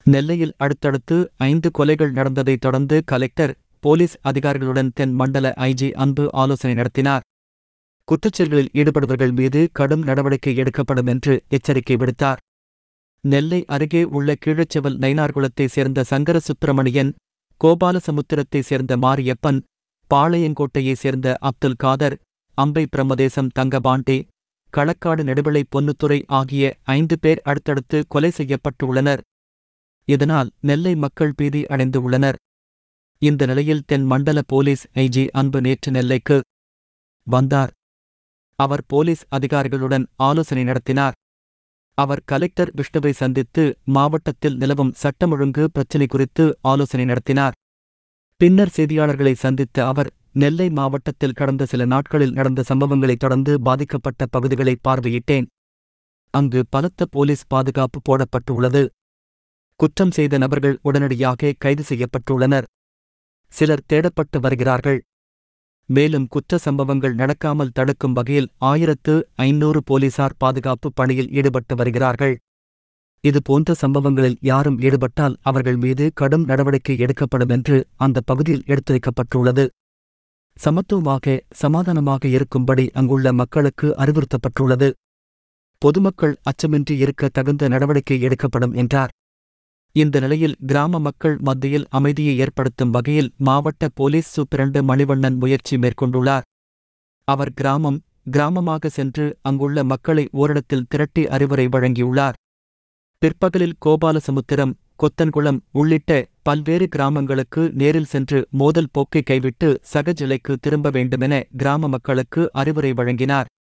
நெல்லையில் அடுத்தடுத்து ஐந்து கொலைகள் நடந்ததைத் தொடர்ந்து கலெக்டர் போலீஸ் அதிகாரிகளுடன் தென் மண்டல ஐஜி அன்பு ஆலோசனை நடத்தினார் குற்றச்செயல்களில் ஈடுபடுபவர்கள் மீது கடும் நடவடிக்கை எடுக்கப்படும் என்று எச்சரிக்கை விடுத்தார் நெல்லை அருகே உள்ள கீழச்செவல் நயினார்குளத்தைச் சேர்ந்த சங்கர சுப்பிரமணியன் கோபாலசமுத்திரத்தைச் சேர்ந்த மாரியப்பன் பாளையங்கோட்டையைச் சேர்ந்த அப்துல் காதர் அம்பை பிரமதேசம் தங்கபாண்டே களக்காடு நெடுவிளை பொன்னுத்துறை ஆகிய ஐந்து பேர் அடுத்தடுத்து கொலை செய்யப்பட்டுள்ளனர் இதனால் நெல்லை மக்கள் பீதி அடைந்து உள்ளனர் இந்த நிலையில் தென் மண்டல போலீஸ் ஐஜி அன்பு நேற்று நெல்லைக்கு வந்தார் அவர் போலீஸ் அதிகாரிகளுடன் ஆலோசனை நடத்தினார் அவர் கலெக்டர் விஷ்ணுவை சந்தித்து மாவட்டத்தில் நிலவும் சட்டம் ஒழுங்கு பிரச்சினை குறித்து ஆலோசனை நடத்தினார் பின்னர் செய்தியாளர்களை சந்தித்த அவர் நெல்லை மாவட்டத்தில் கடந்த சில நாட்களில் நடந்த சம்பவங்களைத் தொடர்ந்து பாதிக்கப்பட்ட பகுதிகளை பார்வையிட்டேன் அங்கு பலத்த போலீஸ் பாதுகாப்பு போடப்பட்டுள்ளது குற்றம் செய்த நபர்கள் உடனடியாக கைது செய்யப்பட்டுள்ளனர் சிலர் தேடப்பட்டு வருகிறார்கள் மேலும் குற்ற சம்பவங்கள் நடக்காமல் தடுக்கும் வகையில் ஆயிரத்து ஐநூறு போலீசார் பாதுகாப்பு பணியில் ஈடுபட்டு வருகிறார்கள் இது போன்ற சம்பவங்களில் யாரும் ஈடுபட்டால் அவர்கள் மீது கடும் நடவடிக்கை எடுக்கப்படும் என்று அந்த பகுதியில் எடுத்துரைக்கப்பட்டுள்ளது சமத்துவமாக சமாதானமாக இருக்கும்படி அங்குள்ள மக்களுக்கு அறிவுறுத்தப்பட்டுள்ளது பொதுமக்கள் அச்சமின்றி இருக்க தகுந்த நடவடிக்கை எடுக்கப்படும் என்றார் இந்த நிலையில் கிராம மக்கள் மத்தியில் அமைதியை ஏற்படுத்தும் வகையில் மாவட்ட போலீஸ் சூப்பிரண்டு மணிவண்ணன் முயற்சி மேற்கொண்டுள்ளார் அவர் கிராமம் கிராமமாக சென்று அங்குள்ள மக்களை ஓரிடத்தில் திரட்டி அறிவுரை வழங்கியுள்ளார் பிற்பகலில் கோபாலசமுத்திரம் கொத்தன்குளம் உள்ளிட்ட பல்வேறு கிராமங்களுக்கு நேரில் சென்று மோதல் போக்கை கைவிட்டு சகஜிலைக்கு திரும்ப வேண்டுமென கிராம மக்களுக்கு அறிவுரை வழங்கினார்